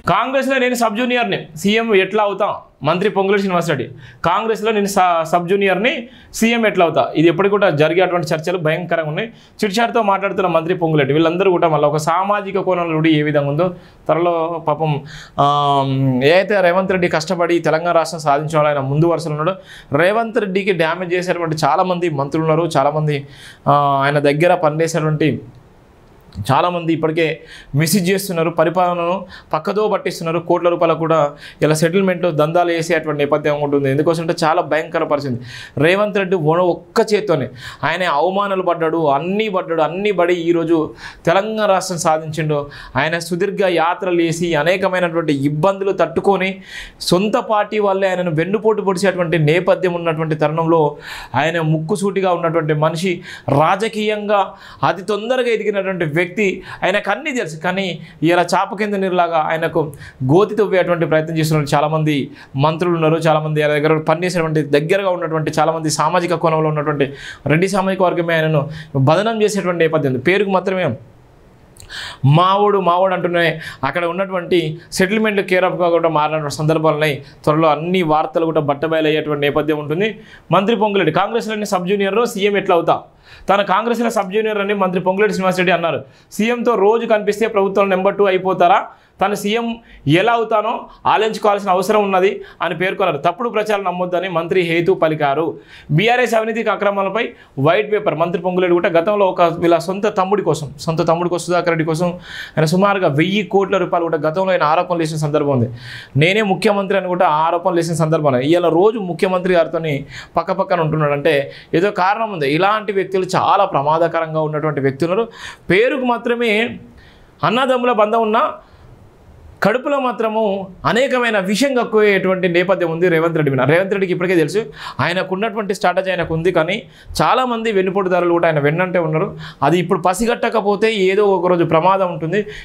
కాంగ్రెస్లో నేను sub జూనియర్ని CM ఎట్లా అవుతా మంత్రి పొంగులేటి శ్రీనివాసరెడ్డి కాంగ్రెస్లో నేను స- సబ్ జూనియర్ని సీఎం ఎట్లా అవుతా ఇది ఎప్పటికి కూడా జరిగేటువంటి చర్చలు భయంకరంగా ఉన్నాయి చిట్చాటితో మాట్లాడుతున్న మంత్రి పొంగులేటి వీళ్ళందరూ కూడా మళ్ళీ ఒక సామాజిక కోణంలో కూడా ఏ విధంగా ఉందో త్వరలో పాపం ఆ, ఏదైతే రేవంత్ రెడ్డి కష్టపడి తెలంగాణ రాష్ట్రం సాధించాలో ఆయన ముందు వరుసలో ఉన్నాడో రేవంత్ రెడ్డికి డ్యామేజ్ చేసేటువంటి చాలామంది మంత్రులు ఉన్నారు చాలామంది ఆ, ఆయన దగ్గర పనిచేసేటువంటి చాలామంది ఇప్పటికే మిస్యూజ్ చేస్తున్నారు పరిపాలనను పక్కదో పట్టిస్తున్నారు కోట్ల రూపాయలు కూడా ఇలా సెటిల్మెంట్ దందాలు వేసేటువంటి నేపథ్యం ఉంటుంది ఎందుకోసంటే చాలా భయంకర పరిస్థితి రేవంత్ రెడ్డి ఓ ఒక్క చేత్తోనే ఆయన అవమానాలు పడ్డాడు అన్నీ పడ్డాడు అన్నీ పడి ఈరోజు తెలంగాణ రాష్ట్రం సాధించిండు ఆయన సుదీర్ఘ యాత్రలు వేసి అనేకమైనటువంటి ఇబ్బందులు తట్టుకొని సొంత పార్టీ వాళ్ళే ఆయనను వెన్నుపోటు పొడిచేటువంటి నేపథ్యం ఉన్నటువంటి తరుణంలో ఆయన ముక్కుసూటిగా ఉన్నటువంటి మనిషి రాజకీయంగా అతి తొందరగా ఎదిగినటువంటి వ్యక్తి ఆయనకు అన్నీ తెలుసు కానీ ఇలా చాప కింద నీరులాగా ఆయనకు గోతి తవ్వేటువంటి ప్రయత్నం చేస్తున్న చాలామంది మంత్రులు ఉన్నారు చాలామంది ఆయన దగ్గర పనిచేసినటువంటి దగ్గరగా ఉన్నటువంటి చాలామంది సామాజిక కోణంలో ఉన్నటువంటి రెడ్డి సామాజిక వర్గమే ఆయనను బదనం చేసేటువంటి నేపథ్యం ఉంది. పేరుకు మాత్రమే మావోడు మావోడు అంటూనే అక్కడ ఉన్నటువంటి సెటిల్మెంట్ కేర్ ఆఫ్గా కూడా మారినటువంటి సందర్భాలు ఉన్నాయి త్వరలో అన్ని వార్తలు కూడా బట్టబయలు అయ్యేటువంటి నేపథ్యం ఉంటుంది మంత్రి పొంగులేటి కాంగ్రెస్లోని సబ్ జూనియర్ సీఎం ఎట్లా అవుతా తన కాంగ్రెస్లో సబ్ జూనియర్ అని మంత్రి పొంగులేటి శ్రీనివాసరెడ్డి అన్నారు సీఎంతో రోజు కనిపిస్తే ప్రభుత్వం నెంబర్ టూ అయిపోతారా తను సీఎం ఎలా అవుతానో ఆలోచించుకోవాల్సిన అవసరం ఉన్నది అని పేర్కొన్నారు తప్పుడు ప్రచారం నమ్మొద్దని మంత్రి హేతు పలికారు బీఆర్ఎస్ అవినీతికి అక్రమాలపై వైట్ పేపర్ మంత్రి పొంగులేడు కూడా గతంలో ఒక వీళ్ళ సొంత తమ్ముడి కోసం సొంత తమ్ముడి కోసం సుధాకర్ రెడ్డి కోసం ఆయన సుమారుగా వెయ్యి కోట్ల రూపాయలు కూడా గతంలో ఆయన ఆరోపణలు చేసిన సందర్భం ఉంది నేనే ముఖ్యమంత్రి అని కూడా ఆరోపణలు చేసిన సందర్భం ఉంది. ఇవాళ రోజు ముఖ్యమంత్రి గారితో పక్క పక్కన ఉంటున్నాడు అంటే ఏదో కారణం ఉంది ఇలాంటి వ్యక్తులు చాలా ప్రమాదకరంగా ఉన్నటువంటి వ్యక్తులు పేరుకు మాత్రమే అన్నదమ్ముల బంధం ఉన్నా కడుపులో మాత్రము అనేకమైన విషయం కక్కువేటువంటి నేపథ్యం ఉంది రేవంత్ రెడ్డి మీద రేవంత్ రెడ్డికి ఇప్పటికే తెలుసు ఆయనకు ఉన్నటువంటి స్ట్రాటజీ ఆయనకు ఉంది కానీ చాలామంది వెన్నుపోటుదారులు కూడా ఆయన వెన్నంటే ఉన్నారు అది ఇప్పుడు పసిగట్టకపోతే ఏదో ఒక రోజు ప్రమాదం ఉంటుంది